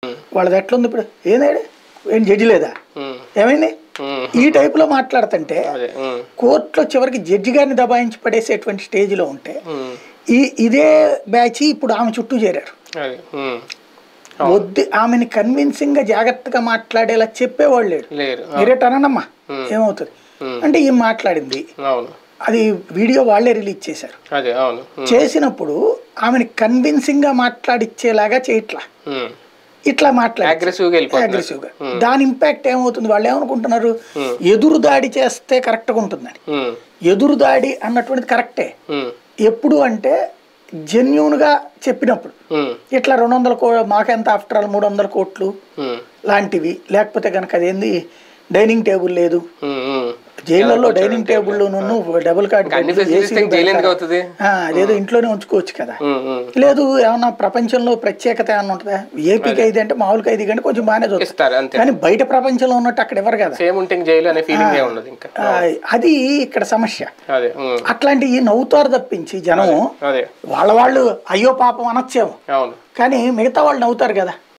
వాళ్ళది ఎట్లుంది ఇప్పుడు ఏనాడు ఏం జడ్జి లేదా ఉమ్, ఏమైంది ఉమ్, ఈ టైపులో మాట్లాడుతుంటే అదే ఉమ్, కోర్టులో చివరికి జడ్జి గారిని దబాయించి పడేసేటువంటి స్టేజ్లో ఉంటే ఉమ్, ఈ ఇదే బ్యాచ్ ఇప్పుడు ఆమె చుట్టూ చేరారు అదే ఉమ్, వద్దు ఆమెని కన్విన్సింగ్ గా జాగ్రత్తగా మాట్లాడేలా చెప్పేవాళ్ళు లేడు లేరు ఆ, మీరే అనండమ్మా ఏమవుతుంది అంటే ఈమె మాట్లాడింది అవును అది వీడియో వాళ్ళే రిలీజ్ చేశారు అదే అవును ఉమ్, చేసినప్పుడు ఆమెని కన్విన్సింగ్ గా మాట్లాడిచ్చేలాగా చేయట్లా ఉమ్, ఇట్లా మాట్లాడి అగ్రెసివ్గా వెళ్ళిపోతున్నారు అగ్రెసివ్ గా దాని ఇంపాక్ట్ ఏమవుతుంది వాళ్ళు ఏమనుకుంటున్నారు ఎదురు దాడి చేస్తే కరెక్ట్ గా ఉంటుందని ఉమ్, ఎదురు దాడి అన్నటువంటిది కరెక్టే ఉమ్, ఎప్పుడు అంటే జెన్యున్ గా చెప్పినప్పుడు ఉమ్, ఇట్లా రెండు వందల కో మాకెంత ఆఫ్టర్ ఆల్ మూడు వందల కోట్లు ఉమ్, లాంటివి లేకపోతే కనుక అదేంది డైనింగ్ టేబుల్ లేదు ఉమ్, ఉమ్. జైల్లో డైనింగ్ టేబుల్ నువ్వు డబుల్ కార్డ్ అన్ని ఫెసిలిటీస్ జైలు ఎందుకు అవుతుంది అదేదో ఇంట్లోనే ఉంచుకోవచ్చు కదా ఉమ్, ఉమ్, లేదు ఏమన్నా ప్రపంచంలో ప్రత్యేకత ఏమన్నా ఉంటుందా ఏపీ ఖైదీ అంటే మామూలు ఖైదీ కంటే కొంచెం బాగానే చూస్తారు ఇస్తారు అంతే కానీ బయట ప్రపంచంలో ఉన్నట్టు అక్కడ ఎవరు కదా సేమ్ ఉంటే ఇంక జైలు అనే ఫీలింగ్ ఏ ఉండదు ఇంకా ఆ, అది ఇక్కడ సమస్య అదే ఉమ్, అట్లాంటివి నవ్వుతారు తప్పించి జనం అదే వాళ్ళ వాళ్ళు అయ్యో పాపం అనొచ్చేమో అవును కానీ మిగతా వాళ్ళు నవ్వుతారు కదా